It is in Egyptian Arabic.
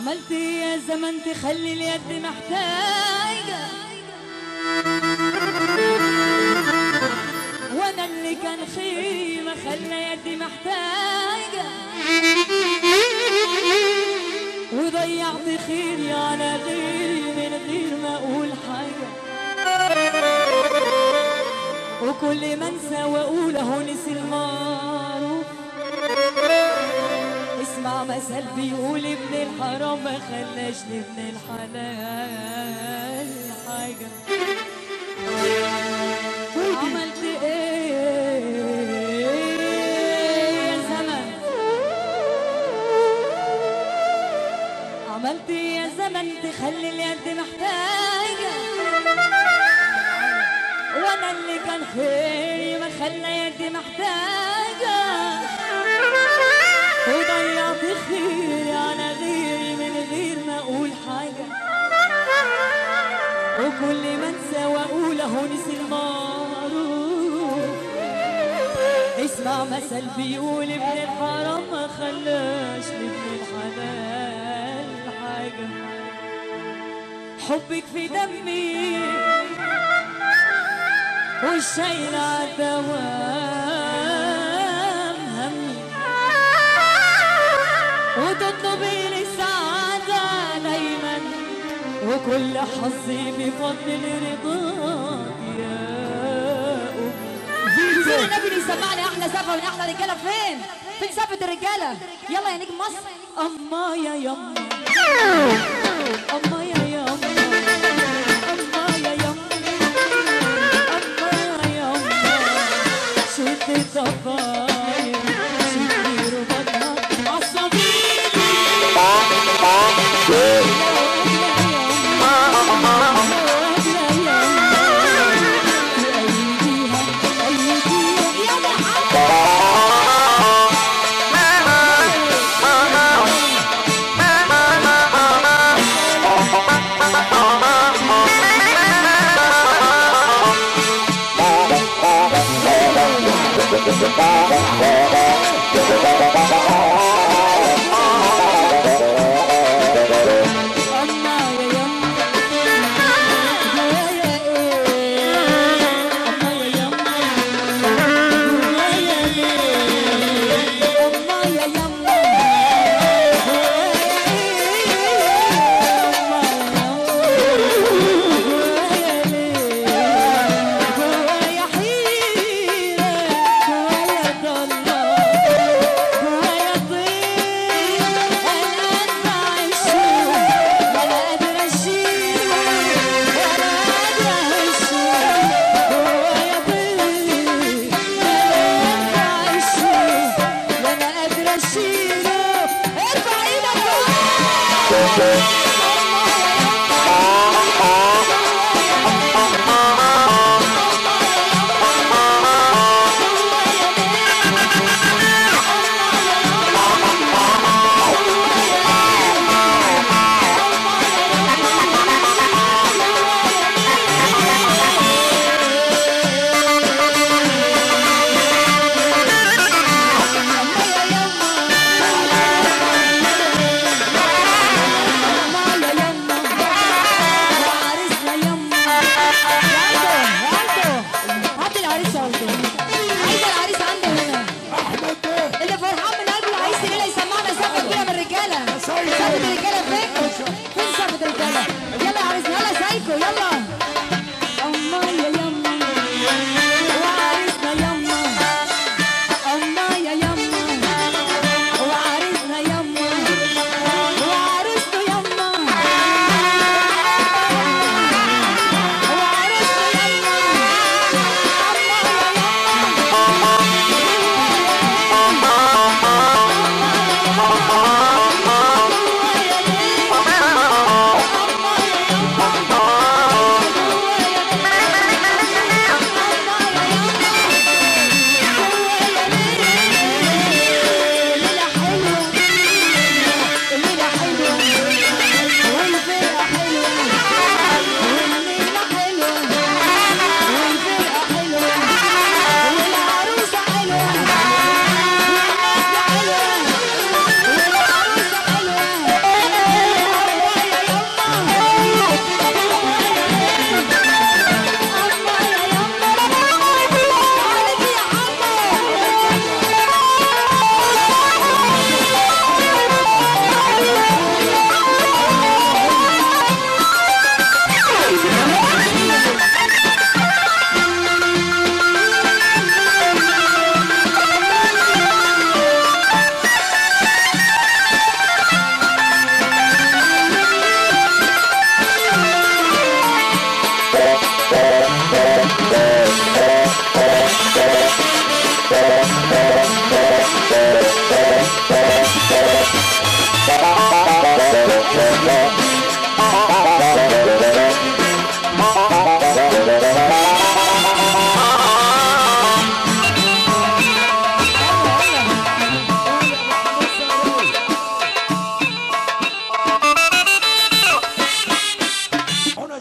عملت إيه يا زمن تخلي اليد محتاجة وانا اللي كان خيري ما خلى يدي محتاجة وضيعت خيري على غيري من غير ما اقول حاجة وكل ما انسى واقول اهو نسي المعروف اسمع مثل بيقول ابن الحرام ما خلاش لابن الحلال حاجة عملت ايه يا زمن عملت ايه يا زمن تخلي اليد محتاجة وانا اللي كان خيري ما خلى يدي محتاجة وضيعت خيري على غيري من غير ما اقول حاجة وكل ما انسى واقول اهو نسي المعروف اسمع مثل بيقول ابن الحرام ما خلاش لابن الحلال حاجة حبك في دمي والشايل عالدوام همي وتطلبي لي السعادة دايما وكل حظي بفضل رضاك يا أمي زين النبي اللي يسمعني احلى سقفه من احلى رجاله فين؟ فين سقفه الرجاله؟ يلا يا نجم مصر أما يا يما أما